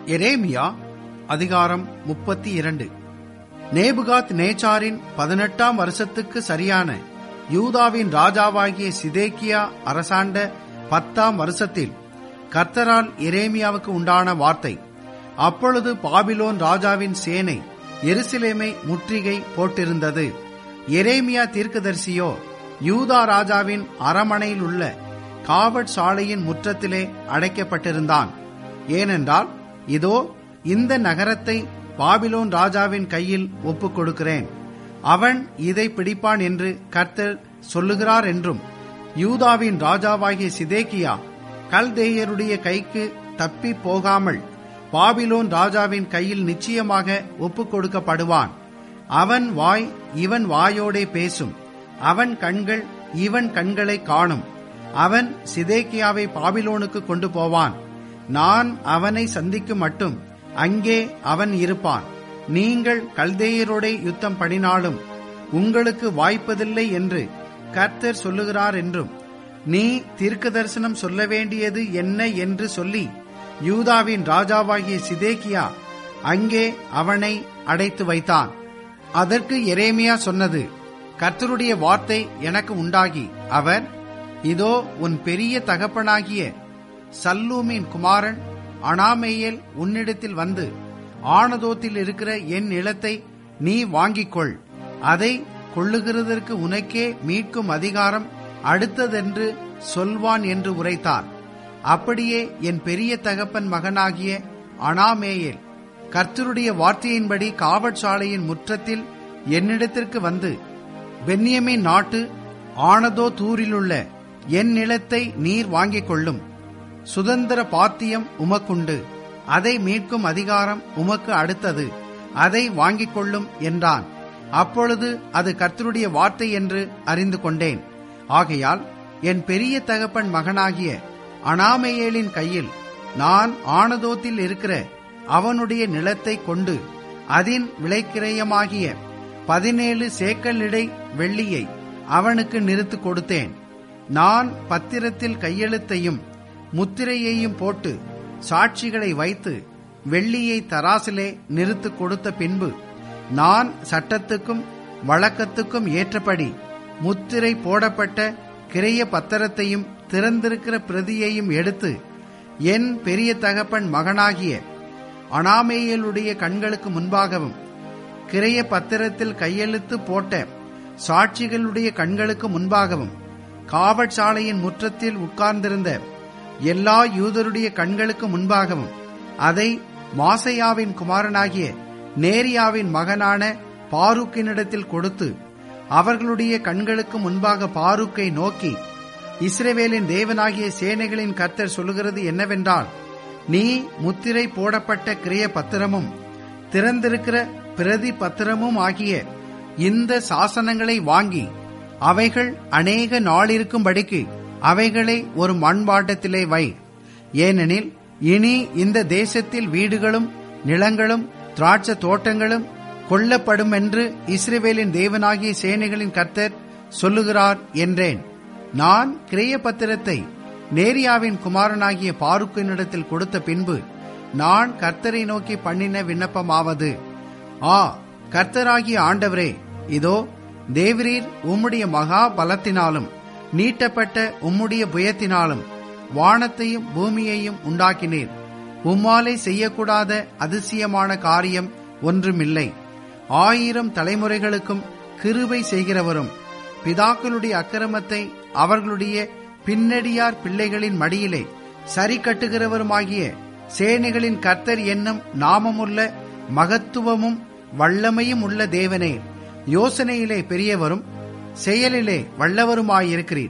எரேமியா அதிகாரம் முப்பத்தி இரண்டு நேபுகாத் நேச்சாரின் பதினெட்டாம் வருஷத்துக்கு சரியான யூதாவின் ராஜாவாகிய சிதேக்கியா அரசாண்ட பத்தாம் வருஷத்தில் கர்த்தரால் எரேமியாவுக்கு உண்டான வார்த்தை அப்பொழுது பாபிலோன் ராஜாவின் சேனை எருசலேமை முற்றுகை போட்டிருந்தது எரேமியா தீர்க்கதரிசியோ யூதா ராஜாவின் அரமனையில் உள்ள காவற் சாலையின் முற்றத்திலே அடைக்கப்பட்டிருந்தான் ஏனென்றால் இதோ இந்த நகரத்தை பாபிலோன் ராஜாவின் கையில் ஒப்புக் கொடுக்கிறேன் அவன் இதை பிடிப்பான் என்று கர்த்தர் சொல்லுகிறார் என்றும் யூதாவின் ராஜாவாகிய சிதேக்கியா கல்தேயருடைய கைக்கு தப்பி போகாமல் பாபிலோன் ராஜாவின் கையில் நிச்சயமாக ஒப்புக் கொடுக்கப்படுவான் அவன் வாய் இவன் வாயோடே பேசும் அவன் கண்கள் இவன் கண்களை காணும் அவன் சிதேக்கியாவை பாபிலோனுக்கு கொண்டு போவான் நான் அவனை சந்திக்கும் மட்டும் அங்கே அவன் இருப்பான் நீங்கள் கல்தேயரோடே யுத்தம் பண்ணினாலும் உங்களுக்கு வாய்ப்பதில்லை என்று கர்த்தர் சொல்லுகிறார் என்றும் நீ தீர்க்க தரிசனம் சொல்ல வேண்டியது என்ன என்று சொல்லி யூதாவின் ராஜாவாகிய சிதேக்கியா அங்கே அவனை அடைத்து வைத்தான் அதற்கு எரேமியா சொன்னது கர்த்தருடைய வார்த்தை எனக்கு உண்டாகி அவர் இதோ உன் பெரிய தகப்பனாகிய சல்லூமின் குமாரன் அனாமேயேல் உன்னிடத்தில் வந்து ஆனதோத்தில் இருக்கிற என் நிலத்தை நீ வாங்கிக் கொள் அதை கொள்ளுகிறதற்கு உனக்கே மீட்கும் அதிகாரம் அடுத்ததென்று சொல்வான் என்று உரைத்தார் அப்படியே என் பெரிய தகப்பன் மகனாகிய அனாமேயேல் கர்த்தருடைய வார்த்தையின்படி காவற்சாலையின் முற்றத்தில் என்னிடத்திற்கு வந்து பென்யமின் நாட்டு ஆனதோ தூரிலுள்ள என் நிலத்தை நீர் வாங்கிக் கொள்ளும் சுதந்திர பாத்தியம் உமக்குண்டு அதை மீட்கும் அதிகாரம் உமக்கு அடுத்தது அதை வாங்கிக் கொள்ளும் என்றான் அப்பொழுது அது கர்த்தருடைய வார்த்தை என்று அறிந்து கொண்டேன் ஆகையால் என் பெரிய தகப்பன் மகனாகிய அனாமேயேலின் கையில் நான் ஆனதோத்தில் இருக்கிற அவனுடைய நிலத்தை கொண்டு அதின் விளைக்கிரயமாகிய பதினேழு சேக்கலிடை வெள்ளியை அவனுக்கு நிறுத்து கொடுத்தேன் நான் பத்திரத்தில் கையெழுத்தையும் முத்திரையையும் போட்டு சாட்சிகளை வைத்து வெள்ளியை தராசிலே நிறுத்து கொடுத்த பின்பு நான் சட்டத்துக்கும் வழக்கத்துக்கும் ஏற்றபடி முத்திரை போடப்பட்ட கிரைய பத்திரத்தையும் திறந்திருக்கிற பிரதியையும் எடுத்து என் பெரிய தகப்பன் மகனாகிய அனாமேயலுடைய கண்களுக்கு முன்பாகவும் கிரைய பத்திரத்தில் கையெழுத்து போட்ட சாட்சிகளுடைய கண்களுக்கு முன்பாகவும் காவற்சாலையின் முற்றத்தில் உட்கார்ந்திருந்த எல்லா யூதருடைய கண்களுக்கு முன்பாகவும் அதை மாசையாவின் குமாரனாகிய நேரியாவின் மகனான பாருக்கினிடத்தில் கொடுத்து அவர்களுடைய கண்களுக்கு முன்பாக பாருக்கை நோக்கி இஸ்ரேவேலின் தேவனாகிய சேனைகளின் கர்த்தர் சொல்லுகிறது என்னவென்றால் நீ முத்திரை போடப்பட்ட கிரிய பத்திரமும் திறந்திருக்கிற பிரதி பத்திரமும் ஆகிய இந்த சாசனங்களை வாங்கி அவைகள் அநேக நாளிருக்கும்படிக்கு அவைகளை ஒரு மண்பாட்டத்திலே வை ஏனெனில் இனி இந்த தேசத்தில் வீடுகளும் நிலங்களும் திராட்சை தோட்டங்களும் கொல்லப்படும் என்று இஸ்ரேவேலின் தேவனாகிய சேனைகளின் கர்த்தர் சொல்லுகிறார் என்றேன் நான் கிரிய பத்திரத்தை நேரியாவின் குமாரனாகிய பாருக்கினிடத்தில் கொடுத்த பின்பு நான் கர்த்தரை நோக்கி பண்ணின விண்ணப்பமாவது ஆ கர்த்தராகிய ஆண்டவரே இதோ தேவரீர் உம்முடைய மகா பலத்தினாலும் நீட்டப்பட்ட உம்முடைய புயத்தினாலும் வானத்தையும் பூமியையும் உண்டாக்கினீர் உம்மாலே செய்யக்கூடாத அதிசயமான காரியம் ஒன்றுமில்லை ஆயிரம் தலைமுறைகளுக்கும் கிருபை செய்கிறவரும் பிதாக்களுடைய அக்கிரமத்தை அவர்களுடைய பின்னடியார் பிள்ளைகளின் மடியிலே சரி கட்டுகிறவருமாகிய சேனைகளின் கர்த்தர் என்னும் நாமமுள்ள மகத்துவமும் வல்லமையும் உள்ள தேவனே யோசனையிலே பெரியவரும் செயலிலே வல்லவருமாயிருக்கிறீர்